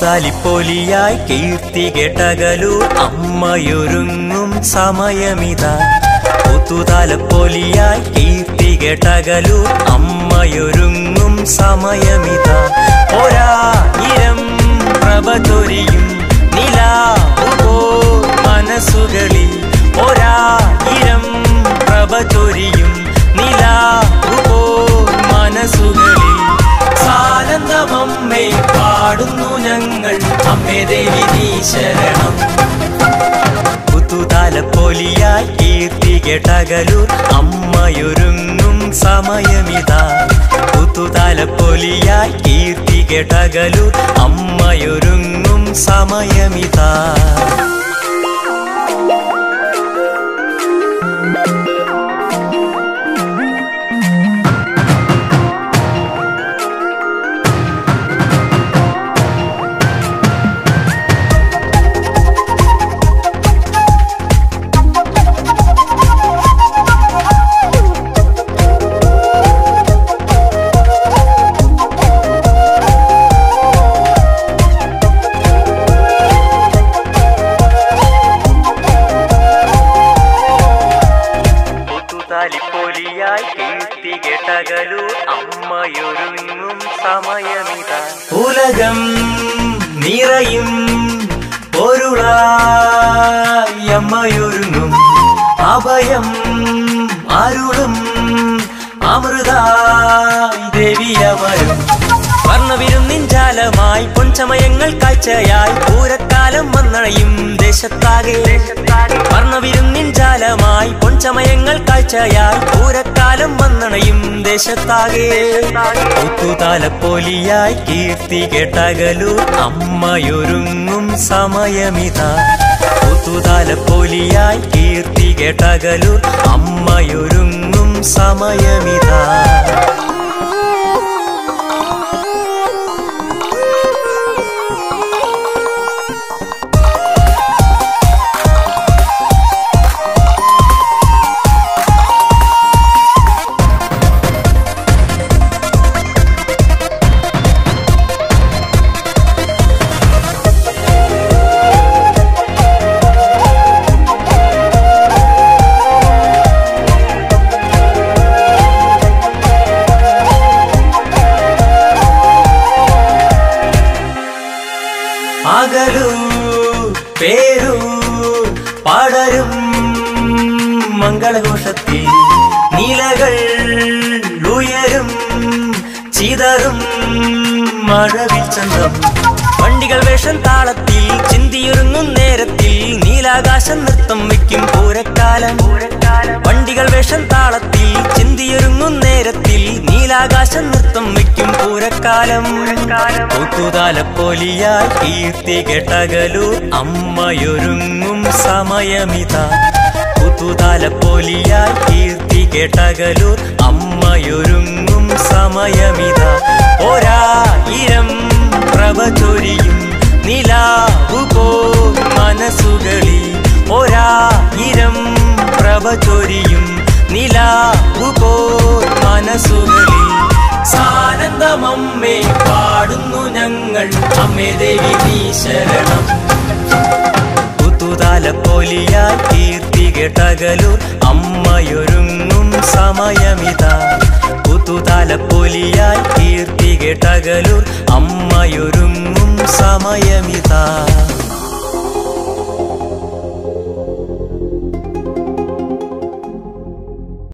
പുത്തുതാലിപ്പൊലിയായി കീർത്തി കേട്ടകലൂർ അമ്മയൊരുങ്ങും സമയമിതാ പുത്തുതാലപ്പൊലിയായി കീർത്തി കേട്ടകലൂർ അമ്മയൊരുങ്ങും സമയമിതാ ഒരായിരം പ്രഭ ചൊരിയും നിലാവോ മനസ്സുകളിൽ ഒരായിരം പ്രഭ ചൊരിയും നിലാവോ മനസ്സുകളിൽ സാനന്ദമമ്മേ പാടുന്നു ഞങ്ങൾ അമ്മേ ദേവി നീ ശരണം പുത്തുതാലപ്പൊലിയായി കീർത്തി കേട്ടകലൂർ അമ്മയൊരുങ്ങും സമയമിതാ പുത്തുതാലപ്പൊലിയായി കീർത്തി കേട്ടകലൂർ അമ്മയൊരുങ്ങും സമയമിതാ പുത്തുതാലിപ്പൊലിയായി കീർത്തി കേട്ടകലൂർ അമ്മയൊരുങ്ങും സമയമിതാ ഉലകം നിറയും പൊരുളായി അമ്മയൊരുങ്ങും അഭയം അരുളും അമൃതായി ദേവിയമരും വർണ്ണവിരുന്നിൻജാലമായി പൊൻചമയങ്ങൾ കാഴ്ചയായി പൂരക്കാലം വന്നണയും ദേശത്താകെ വർണ്ണവിരുന്നിൻജാലമായി പൊൻചമയങ്ങൾ കാഴ്ചയായി പൂരക്കാലം വന്നണയും ദേശത്താകെ പുത്തുതാലപ്പൊലിയായി കീർത്തി കേട്ടകലൂർ അമ്മയൊരുങ്ങും സമയമിതാ പുത്തുതാലപ്പൊലിയായി കീർത്തി കേട്ടകലൂർ അമ്മയൊരുങ്ങും സമയമിതാ അകലൂ പേരു പടരും മംഗളഘോഷത്തിൽ നിലകൾ ഉയരും ചിതറും മഴവിൽ ചന്തം വണ്ടികൾ വേഷം താളത്തിൽ ചിന്തിയൊരുങ്ങും നേരത്തിൽ നീലാകാശം നൃത്തം വയ്ക്കും പൂരക്കാലം വണ്ടികൾ വേഷം താളത്തിൽ ചിന്തിയൊരുങ്ങും നേരത്തിൽ നീലാകാശം നൃത്തം വയ്ക്കും പൂരക്കാലം പൂത്തുതാലപ്പൊലിയായി കീർത്തി കേട്ടകലൂർ അമ്മയൊരുങ്ങും സമയമിതാ പുത്തുതാലപ്പൊലിയായി കീർത്തി കേട്ടകലൂർ അമ്മയൊരുങ്ങും സമയമിതാ ഒരായിരം പ്രഭ ചൊരിയും നിലാവു പോ മനസ്സുകളിൽ ഒരായിരം പ്രഭ ചൊരിയും നിലാവു പോ മനസ്സുകളിൽ സാനന്ദമമ്മേ പാടുന്നു ഞങ്ങൾ അമ്മേ ദേവി നീ ശരണം പുത്തുതാലപ്പൊലിയായി കീർത്തി കേട്ടകലൂർ അമ്മയൊരുങ്ങും സമയമിതാ പുത്തുതാലപ്പൊലിയായി കീർത്തി കേട്ടകലൂർ അമ്മയൊരുങ്ങും സമയമിതാ